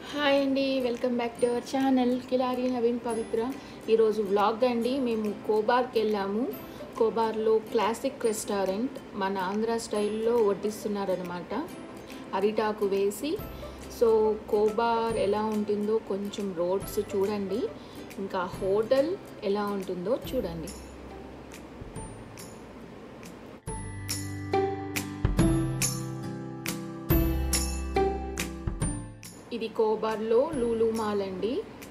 Hi అండి welcome back to our channel Kilari Naveen Pavitra ఈరోజు vlog అండి మేము కోబార్కి వెళ్ళాము కోబార్లో క్లాసిక్ రెస్టారెంట్ మన ఆంధ్ర స్టైల్లో వడ్డిస్తున్నారనమాట అరిటాకు వేసి సో కోబార్ ఎలా ఉంటుందో కొంచెం రోడ్స్ చూడండి ఇంకా హోటల్ ఎలా ఉంటుందో చూడండి ఇది కోబార్లో లూలు మాల్ అండి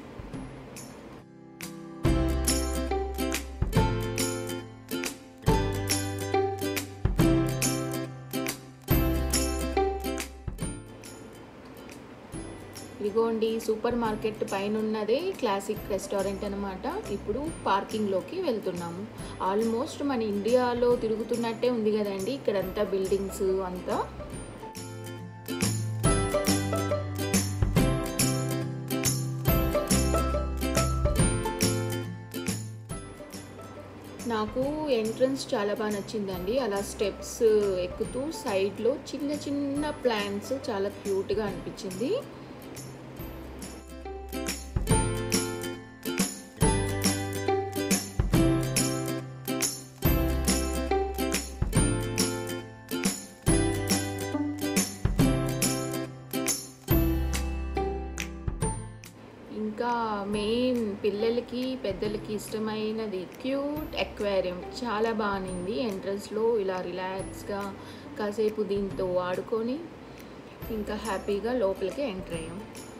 ఇదిగోండి సూపర్ మార్కెట్ పైన ఉన్నదే క్లాసిక్ రెస్టారెంట్ అనమాట ఇప్పుడు పార్కింగ్లోకి వెళ్తున్నాము ఆల్మోస్ట్ మన ఇండియాలో తిరుగుతున్నట్టే ఉంది కదండి ఇక్కడంతా బిల్డింగ్స్ అంతా నాకు ఎంట్రన్స్ చాలా బాగా నచ్చిందండి అలా స్టెప్స్ ఎక్కుతూ సైడ్లో చిన్న చిన్న ప్లాంట్స్ చాలా క్యూట్గా అనిపించింది ఇంకా మెయిన్ పిల్లలకి పెద్దలకి ఇష్టమైనది క్యూట్ ఎక్వేరియం చాలా బాగుంది ఎంట్రన్స్లో ఇలా రిలాక్స్గా కాసేపు దీంతో ఆడుకొని ఇంకా హ్యాపీగా లోపలికి ఎంటర్ అయ్యాం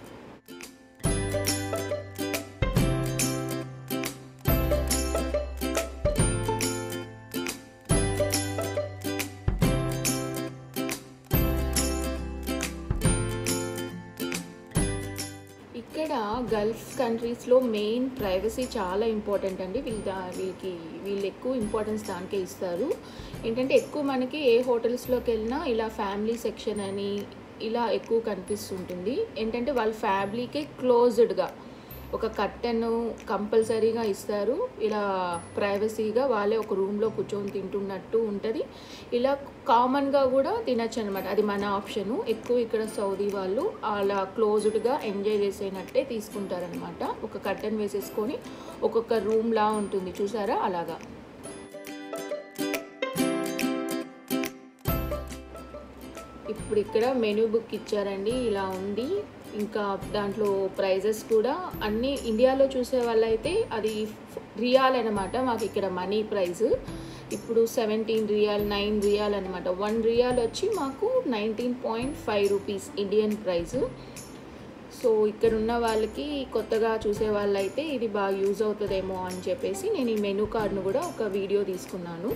ఇక్కడ గల్ఫ్ కంట్రీస్లో మెయిన్ ప్రైవసీ చాలా ఇంపార్టెంట్ అండి వీళ్ళ దా- వీళ్ళకి వీళ్ళు ఎక్కువ ఇంపార్టెన్స్ దానికే ఇస్తారు ఏంటంటే ఎక్కువ మనకి ఏ హోటల్స్లోకి వెళ్ళినా ఇలా ఫ్యామిలీ సెక్షన్ అని ఇలా ఎక్కువ కనిపిస్తుంటుంది ఏంటంటే వాళ్ళ ఫ్యామిలీకే క్లోజ్డ్గా ఒక కట్టెన్ కంపల్సరీగా ఇస్తారు ఇలా ప్రైవసీగా వాళ్ళే ఒక రూమ్లో కూర్చొని తింటున్నట్టు ఉంటుంది ఇలా కామన్గా కూడా తినచ్చు అనమాట అది మన ఆప్షను ఎక్కువ ఇక్కడ సౌదీ వాళ్ళు అలా క్లోజ్డ్గా ఎంజాయ్ చేసేనట్టే తీసుకుంటారనమాట ఒక కట్టెన్ వేసేసుకొని ఒక్కొక్క రూమ్లా ఉంటుంది చూసారా అలాగా ఇప్పుడు ఇక్కడ మెనూ బుక్ ఇచ్చారండి ఇలా ఉంది ఇంకా దాంట్లో ప్రైజెస్ కూడా అన్నీ ఇండియాలో చూసే వాళ్ళైతే అది రియాల్ అనమాట మాకు ఇక్కడ మనీ ప్రైస్ ఇప్పుడు సెవెంటీన్ రియాల్ నైన్ రియాల్ అనమాట వన్ రియాల్ వచ్చి మాకు nineteen point five rupees Indian price so ఇక్కడ ఉన్న వాళ్ళకి కొత్తగా చూసే వాళ్ళైతే ఇది బాగా యూజ్ అవుతుందేమో అని చెప్పేసి నేను ఈ మెనూ కార్డ్ను కూడా ఒక వీడియో తీసుకున్నాను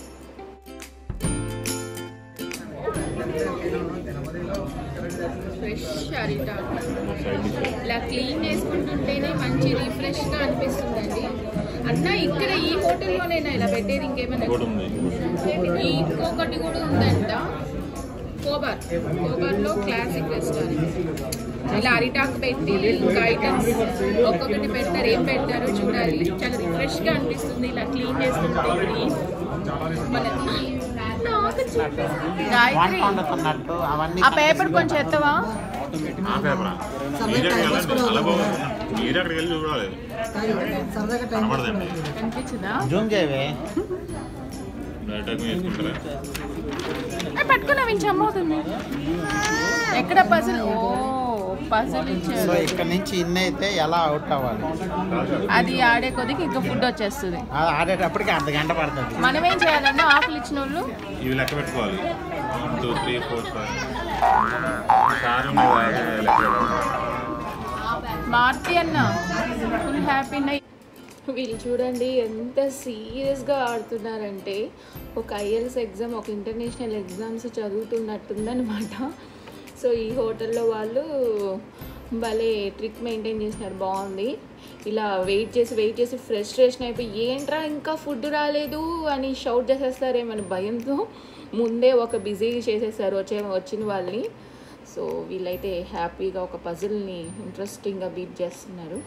ఫ్రెష్ అరిటాకు ఇలా క్లీన్ చేసుకుంటుంటేనే మంచి రిఫ్రెష్గా అనిపిస్తుందండి అన్న ఇక్కడ ఈ హోటల్లోనేనా ఇలా పెట్టేది ఇంకేమైనా ఈ ఇంకొకటి కూడా ఉందంట కోబార్ కోబార్లో క్లాసిక్ రెస్టారెంట్ ఇలా అరిటాకు పెట్టి ఇంకా ఐటమ్స్ ఒక్కొక్కటి పెడతారు ఏం పెడతారో చూడాలి చాలా రిఫ్రెష్గా అనిపిస్తుంది ఇలా క్లీన్ చేసుకుంటే ఇది మనకి నాకు చూపిస్తుంది. గాయత్రి వండుతున్నట్టు అవన్నీ ఆ పేపర్ కొంచెం ఎత్తవా ఆ పేపరా మీరే అక్కడికి వెళ్ళండి అలా బాగుంది మీరే అక్కడికి వెళ్ళి చూడాలి కనబడదండి కనిపించిందా జూమ్ చేయవే అటాక్ చేసుకుంటారా ఏ, పట్టుకున్నావు ఇంచు అమ్మవుతుంది ఎక్కడ పజిల్ ఓ పజిల్ సో ఇచ్చారు ఇక్కడ నుంచి ఇన్ అయితే ఎలా అవుట్ అవ్వాలి అది ఆడే కొద్దికి ఇంకా ఫుడ్ వచ్చేస్తుంది అది ఆడేటప్పటికి అర్ధ గంట పడుతుంది మనం ఏం చేయాలన్నా ఆకులు ఇచ్చిన వాళ్ళు ఇవి లెక్క పెట్టుకోవాలి one two three four five sir లెక్క పెట్టుకోవాలి. మార్తి అన్న ఫుల్ హ్యాపీ వీళ్ళు చూడండి ఎంత సీరియస్గా ఆడుతున్నారంటే ఒక ఐఎల్స్ ఎగ్జామ్ ఒక ఇంటర్నేషనల్ ఎగ్జామ్స్ చదువుతున్నట్టుందనమాట సో ఈ హోటల్లో వాళ్ళు భలే ట్రిక్ మెయింటైన్ చేసినారు బాగుంది ఇలా వెయిట్ చేసి వెయిట్ చేసి ఫ్రస్ట్రేషన్ అయిపోయి ఏంట్రా ఇంకా ఫుడ్ రాలేదు అని షౌట్ చేసేస్తారేమని భయంతో ముందే ఒక బిజీ చేసేసారు వచ్చే వచ్చిన వాళ్ళని సో వీళ్ళైతే హ్యాపీగా ఒక పజిల్ని ఇంట్రెస్టింగ్గా బీట్ చేస్తున్నారు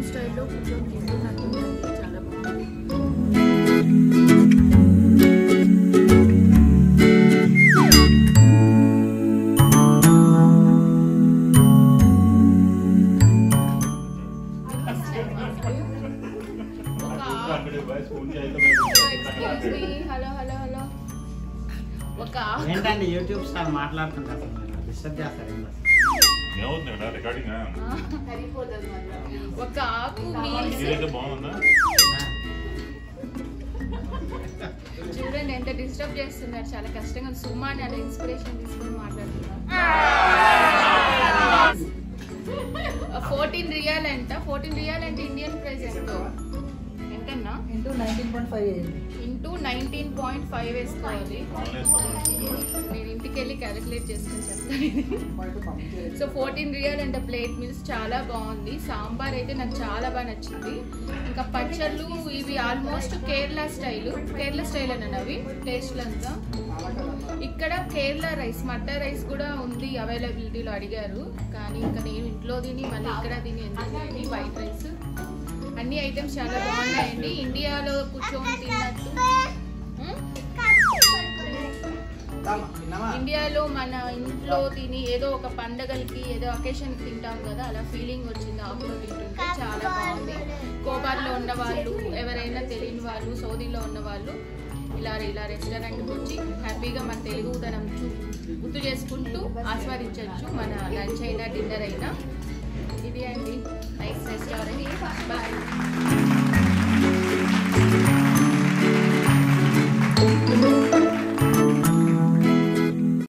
స్టైల్లో కూర్చొని తింటున్నట్టుందండి చాలా బాగుంది ఒక excuse me hello hello hello ఒక ఆకు ఏంటండి యూట్యూబ్ స్టార్ మాట్లాడుతుంటారు అసలు మీరు డిస్టర్బ్ చేస్తారు ఏంటి అసలు? ఏమవుతుంది ఇక్కడ రికార్డింగ్ ఒక ఆకు మీల్స్ ఇదైతే బాగుందా చూడండి ఎంత డిస్టర్బ్ చేస్తున్నారు చాలా కష్టంగా ఉంది. సుమా అని అలా ఇన్స్పిరేషన్ తీసుకొని మాట్లాడుతున్నారు ఫోర్టీన్ రియాల్ అంట ఫోర్టీన్ రియాల్ అంటే ఇండియన్ ప్రైస్ ఎంతో ఎంతన్నా ఇంటూ నైన్టీన్ పాయింట్ ఫైవ్ వేయండి ఇంటూ నైన్టీన్ పాయింట్ ఫైవ్ వేసుకోవాలి ఆన్లైన్ నేను ఇంటికి వెళ్ళి క్యాలిక్యులేట్ చేసుకొని చెప్తాను so fourteen riyal and plate meals చాలా బాగుంది సాంబార్ అయితే నాకు చాలా బాగా నచ్చింది ఇంకా పచ్చళ్ళు ఇవి almost Kerala style Kerala style అన్న అవి టేస్ట్లు అంతా ఇక్కడ కేరళ రైస్ మటర్ రైస్ కూడా ఉంది అవైలబిలిటీలో అడిగారు కానీ ఇంకా నేను ఇంట్లో తిని మళ్ళీ ఇక్కడ తిని ఎందుకు వైట్ రైస్ అన్ని ఐటమ్స్ చాలా బాగున్నాయండి ఇండియాలో కూర్చొని తిన్నట్టు ఉం? ఇండియాలో మన ఇంట్లో తిని ఏదో ఒక పండగలకి ఏదో అకేషన్ తింటాం కదా అలా ఫీలింగ్ వచ్చింది ఆకులో తింటుంటే చాలా బాగుంది కోబార్లో ఉన్న వాళ్ళు ఎవరైనా తెలియని వాళ్ళు సౌదీలో ఉన్న వాళ్ళు ఇలా ఇలా రెస్టారెంట్కి వచ్చి హ్యాపీగా మన తెలుగుదనం చూ- గుర్తు చేసుకుంటూ ఆస్వాదించవచ్చు మన లంచ్ అయినా డిన్నర్ అయినా ఇది అండి నైస్ రెస్టారెంట్ బాయ్